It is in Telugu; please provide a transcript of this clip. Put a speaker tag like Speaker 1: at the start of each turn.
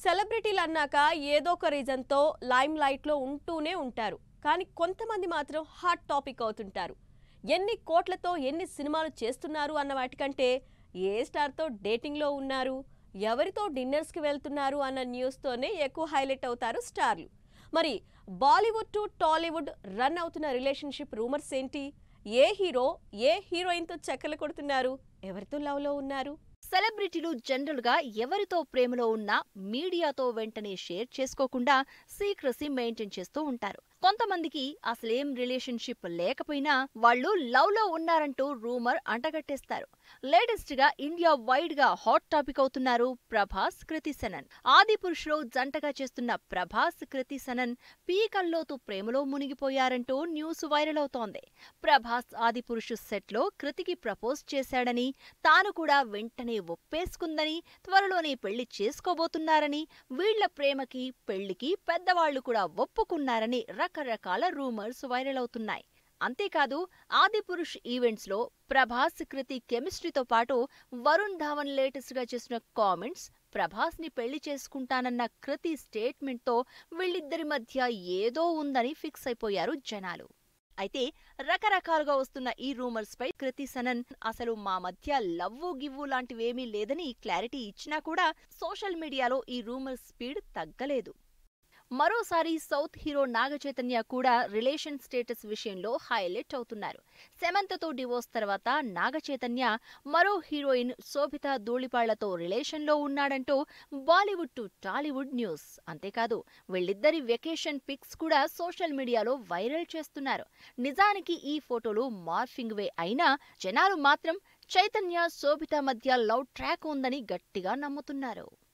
Speaker 1: సెలబ్రిటీలు అన్నాక ఏదో ఒక రీజన్తో లైమ్ లైట్లో ఉంటూనే ఉంటారు కానీ కొంతమంది మాత్రం హాట్ టాపిక్ అవుతుంటారు ఎన్ని కోట్లతో ఎన్ని సినిమాలు చేస్తున్నారు అన్న వాటికంటే ఏ స్టార్తో డేటింగ్లో ఉన్నారు ఎవరితో డిన్నర్స్కి వెళ్తున్నారు అన్న న్యూస్తోనే ఎక్కువ హైలైట్ అవుతారు స్టార్లు మరి బాలీవుడ్ టు టాలీవుడ్ రన్ అవుతున్న రిలేషన్షిప్ రూమర్స్ ఏంటి ఏ హీరో ఏ హీరోయిన్తో చక్కలు కొడుతున్నారు ఎవరితో లవ్లో ఉన్నారు
Speaker 2: సెలబ్రిటీలు జనరల్ గా ఎవరితో ప్రేమలో ఉన్నా మీడియాతో వెంటనే షేర్ చేసుకోకుండా సీక్రసీ మెయింటైన్ చేస్తూ ఉంటారు కొంతమందికి అసలేం రిలేషన్షిప్ లేకపోయినా వాళ్ళు లవ్ లో ఉన్నారంటూ రూమర్ అంటగట్టేస్తారు లేటెస్ట్ గా ఇండియా వైడ్ గా హాట్ టాపిక్ అవుతున్నారు ప్రభాస్ కృతి సనన్ ఆది పురుషులో జంటగా చేస్తున్న ప్రభాస్ కృతి సనన్ పీకల్లోతు ప్రేమలో మునిగిపోయారంటూ న్యూస్ వైరల్ అవుతోంది ప్రభాస్ ఆది పురుషు సెట్ లో కృతికి ప్రపోజ్ చేశాడని తాను కూడా వెంటనే ఒప్పేసుకుందని త్వరలోనే పెళ్లి చేసుకోబోతున్నారని వీళ్ల ప్రేమకి పెళ్లికి పెద్దవాళ్లు కూడా ఒప్పుకున్నారని రకరకాల రూమర్స్ వైరల్ అవుతున్నాయి అంతేకాదు ఆది పురుష్ ఈవెంట్స్ లో ప్రభాస్ కృతి కెమిస్ట్రీతో పాటు వరుణ్ ధావన్ లేటెస్ట్ గా చేసిన కామెంట్స్ ప్రభాస్ ని పెళ్లి చేసుకుంటానన్న కృతి స్టేట్మెంట్ తో వీళ్ళిద్దరి మధ్య ఏదో ఉందని ఫిక్స్ అయిపోయారు జనాలు అయితే రకరకాలుగా వస్తున్న ఈ రూమర్స్ పై కృతి సనన్ అసలు మా మధ్య లవ్వు గివ్వు లాంటివేమీ లేదని క్లారిటీ ఇచ్చినా కూడా సోషల్ మీడియాలో ఈ రూమర్స్ స్పీడ్ తగ్గలేదు మరోసారి సౌత్ హీరో నాగచైతన్య కూడా రిలేషన్ స్టేటస్ విషయంలో హైలైట్ అవుతున్నారు సెమంతతో డివోర్స్ తర్వాత నాగచైతన్య మరో హీరోయిన్ శోభిత ధూళిపాళ్లతో రిలేషన్లో ఉన్నాడంటూ బాలీవుడ్ టు టాలీవుడ్ న్యూస్ అంతేకాదు వీళ్ళిద్దరి వెకేషన్ పిక్స్ కూడా సోషల్ మీడియాలో వైరల్ చేస్తున్నారు నిజానికి ఈ ఫోటోలు మార్ఫింగ్ వే అయినా జనాలు మాత్రం చైతన్య శోభిత మధ్య లవ్ ట్రాక్ ఉందని గట్టిగా నమ్ముతున్నారు